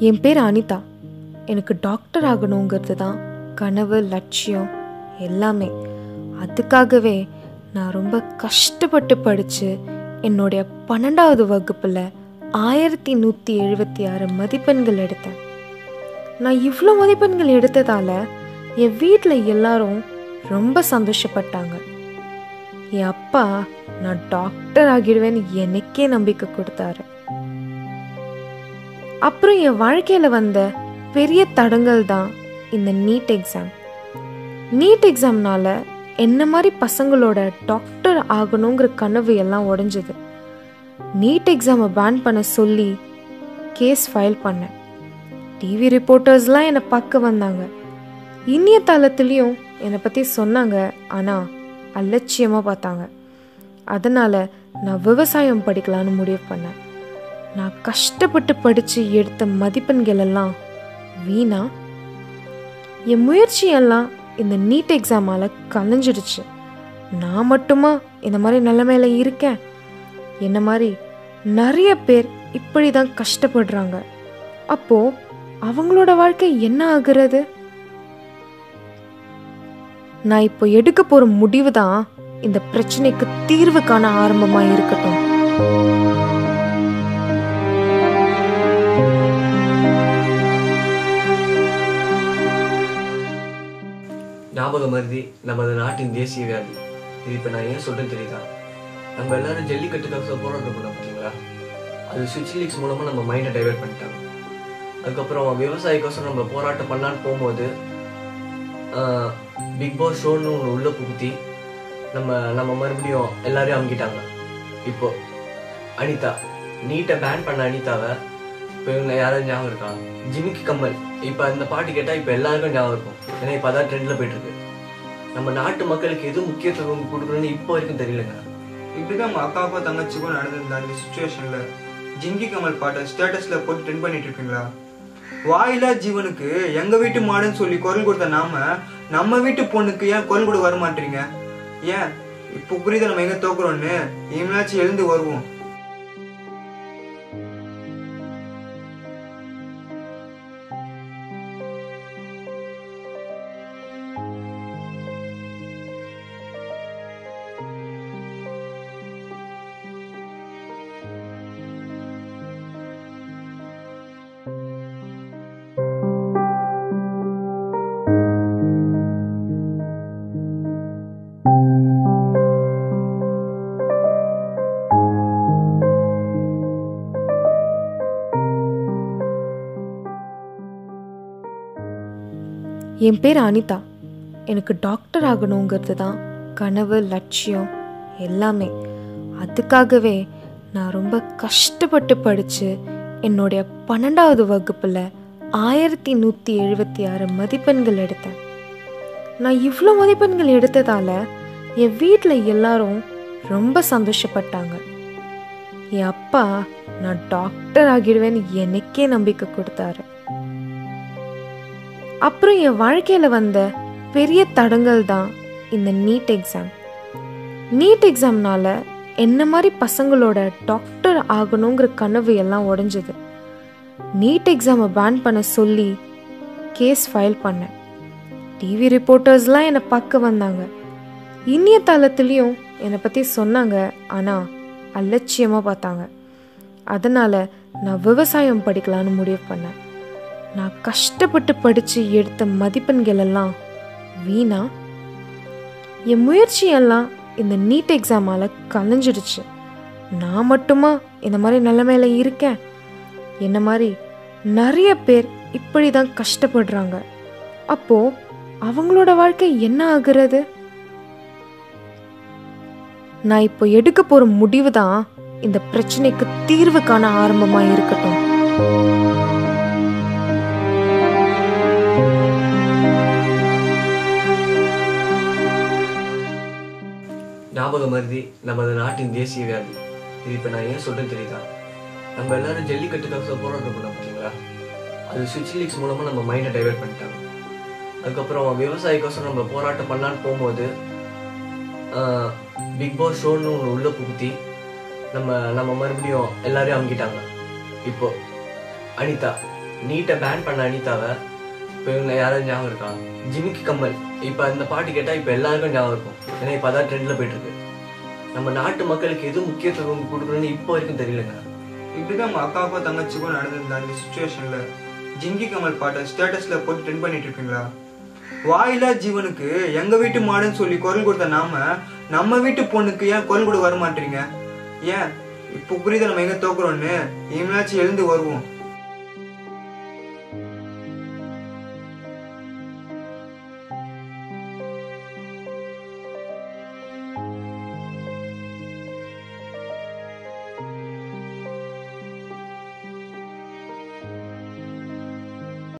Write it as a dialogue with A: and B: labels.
A: என் பேர் அனிதா எனக்கு டாக்டர் ஆகணுங்கிறது தான் கனவு லட்சியம் எல்லாமே அதுக்காகவே நான் ரொம்ப கஷ்டப்பட்டு படித்து என்னுடைய பன்னெண்டாவது வகுப்பில் ஆயிரத்தி நூற்றி எழுபத்தி ஆறு மதிப்பெண்கள் எடுத்தேன் நான் இவ்வளோ மதிப்பெண்கள் எடுத்ததால் என் வீட்டில் எல்லாரும் ரொம்ப சந்தோஷப்பட்டாங்க என் அப்பா நான் டாக்டர் ஆகிடுவேன்னு எனக்கே நம்பிக்கை கொடுத்தாரு அப்புறம் என் வாழ்க்கையில வந்த பெரிய தடங்கள் தான் இந்த நீட் எக்ஸாம் நீட் எக்ஸாம்னால என்ன மாதிரி பசங்களோட டாக்டர் ஆகணுங்கிற கனவு எல்லாம் உடைஞ்சது நீட் எக்ஸாமை பேன் பண்ண சொல்லி கேஸ் ஃபைல் பண்ணேன் டிவி ரிப்போர்ட்டர்ஸ்லாம் என்னை பார்க்க வந்தாங்க இணையதளத்துலேயும் என்னை பற்றி சொன்னாங்க ஆனால் அலட்சியமாக பார்த்தாங்க அதனால் நான் விவசாயம் படிக்கலான்னு முடிவு பண்ணேன் நான் கஷ்டப்பட்டு படித்து எடுத்த மதிப்பெண்கள் எல்லாம் வீணா என் முயற்சியெல்லாம் இந்த நீட் எக்ஸாமால் கலைஞ்சிடுச்சு நான் மட்டுமா இந்த மாதிரி நிலைமையில இருக்கேன் என்ன மாதிரி நிறைய பேர் இப்படி தான் கஷ்டப்படுறாங்க அப்போ அவங்களோட வாழ்க்கை என்ன ஆகுறது நான் இப்போ எடுக்க போற முடிவு தான் இந்த பிரச்சனைக்கு தீர்வு காண ஆரம்பமா இருக்கட்டும்
B: ஞாபக மருதி நமது நாட்டின் தேசிய வியாதி இது இப்போ நான் ஏன் சொல்றேன்னு தெரியுதா நம்ம எல்லாரும் ஜல்லிக்கட்டுக்காக போராட்டம் பண்ணோம் பார்த்தீங்களா அது சுவிட்ச் லீக்ஸ் மூலமா நம்ம மைண்டை டைவர்ட் பண்ணிட்டாங்க அதுக்கப்புறம் விவசாயிக்கோசரம் நம்ம போராட்டம் பண்ணலான்னு போகும்போது பிக் பாஸ் ஷோன்னு ஒன்று உள்ள புகுத்தி நம்ம நம்ம மறுபடியும் எல்லாரையும் அமுக்கிட்டாங்க இப்போ அனிதா நீட்டை பேன் பண்ண அனிதாவை இப்போ இவங்க யாராவது ஞாபகம் இருக்கா ஜிமிக்கி கம்மல் இப்போ அந்த பாட்டு கேட்டால் இப்போ எல்லாருக்கும் ஞாபகம் இருக்கும் ஏன்னா இப்போ அதான் ட்ரெண்டில் போயிட்டு இருக்கு நம்ம நாட்டு மக்களுக்கு எது முக்கியத்துவம் கொடுக்கணும்னு இப்போ வரைக்கும் தெரியலங்க
C: இப்படிதான் உங்க அக்காவுக்கும் தங்கச்சிக்கும் நடந்திருந்த அந்த சுச்சுவேஷன்ல ஜிங்கி கமல் பாட்டை ஸ்டேட்டஸ்ல போட்டு ட்ரெண்ட் பண்ணிட்டு இருக்கீங்களா வாயிலா ஜீவனுக்கு எங்க வீட்டு மாடுன்னு சொல்லி குரல் கொடுத்த நாம நம்ம வீட்டு பொண்ணுக்கு ஏன் குரல் கொடுக்க வர மாட்டீங்க ஏன் இப்போ புரியுது நம்ம எங்க தோக்குறோம்னு இனிமேலாச்சும் எழுந்து வருவோம்
A: என் பேர் அனிதா எனக்கு டாக்டர் ஆகணுங்கிறது தான் கனவு லட்சியம் எல்லாமே அதுக்காகவே நான் ரொம்ப கஷ்டப்பட்டு படித்து என்னுடைய பன்னெண்டாவது வகுப்பில் ஆயிரத்தி நூற்றி எழுபத்தி ஆறு மதிப்பெண்கள் எடுத்தேன் நான் இவ்வளோ மதிப்பெண்கள் எடுத்ததால் என் வீட்டில் எல்லாரும் ரொம்ப சந்தோஷப்பட்டாங்க என் அப்பா நான் டாக்டர் ஆகிடுவேன்னு எனக்கே நம்பிக்கை கொடுத்தாரு அப்புறம் என் வாழ்க்கையில வந்த பெரிய தடங்கள் தான் இந்த நீட் எக்ஸாம் நீட் எக்ஸாம்னால என்ன மாதிரி பசங்களோட டாக்டர் ஆகணுங்கிற கனவு எல்லாம் உடைஞ்சது நீட் எக்ஸாமை பேன் பண்ண சொல்லி கேஸ் ஃபைல் பண்ணேன் டிவி ரிப்போர்ட்டர்ஸ்லாம் என்னை பார்க்க வந்தாங்க இணையதளத்துலேயும் என்னை பற்றி சொன்னாங்க ஆனால் அலட்சியமாக பார்த்தாங்க அதனால் நான் விவசாயம் படிக்கலான்னு முடிவு பண்ணேன் நான் கஷ்டப்பட்டு படித்து எடுத்த மதிப்பெண்கள் எல்லாம் வீணா என் முயற்சியெல்லாம் இந்த நீட் எக்ஸாமால் கலைஞ்சிடுச்சு நான் மட்டுமா இந்த மாதிரி நிலைமையில இருக்கேன் என்ன மாதிரி நிறைய பேர் இப்படி தான் கஷ்டப்படுறாங்க அப்போ அவங்களோட வாழ்க்கை என்ன ஆகுறது நான் இப்போ எடுக்க போற முடிவு தான் இந்த பிரச்சனைக்கு தீர்வு காண ஆரம்பமா இருக்கட்டும்
B: ஞாபக மருதி நமது நாட்டின் தேசிய வியாதி இது இப்போ நான் ஏன் சொல்றேன்னு தெரியுதா நம்ம எல்லாரும் ஜல்லிக்கட்டுக்காக போராட்டம் பண்ணோம் பார்த்தீங்களா அது சுவிட்ச் லீக்ஸ் மூலமா நம்ம மைண்டை டைவர்ட் பண்ணிட்டாங்க அதுக்கப்புறம் விவசாயிக்கோசரம் நம்ம போராட்டம் பண்ணலான்னு போகும்போது பிக் பாஸ் ஷோன்னு ஒன்று உள்ள புகுத்தி நம்ம நம்ம மறுபடியும் எல்லாரையும் அமுக்கிட்டாங்க இப்போ அனிதா நீட்டை பேன் பண்ண அனிதாவை இப்போ இவங்க யாராவது ஞாபகம் இருக்கா ஜிமிக்கி கம்மல் இப்போ இந்த பாட்டு கேட்டால் இப்போ எல்லாருக்கும் ஞாபகம் இருக்கும் ஏன்னா இப்போ அதான் ட்ரெண்டில் போயிட்டு இருக்கு நம்ம நாட்டு மக்களுக்கு எது முக்கியத்துவம் கொடுக்கணும்னு இப்போ வரைக்கும் தெரியலங்க
C: இப்படிதான் உங்க அக்காவுக்கும் தங்கச்சிக்கும் நடந்திருந்த அந்த சுச்சுவேஷன்ல ஜிங்கி கமல் பாட்டை ஸ்டேட்டஸ்ல போட்டு ட்ரெண்ட் பண்ணிட்டு இருக்கீங்களா வாயிலா ஜீவனுக்கு எங்க வீட்டு மாடுன்னு சொல்லி குரல் கொடுத்த நாம நம்ம வீட்டு பொண்ணுக்கு ஏன் குரல் கொடுக்க வர மாட்டீங்க ஏன் இப்போ புரியுது நம்ம எங்க தோக்குறோம்னு இனிமேலாச்சும் எழுந்து வருவோம்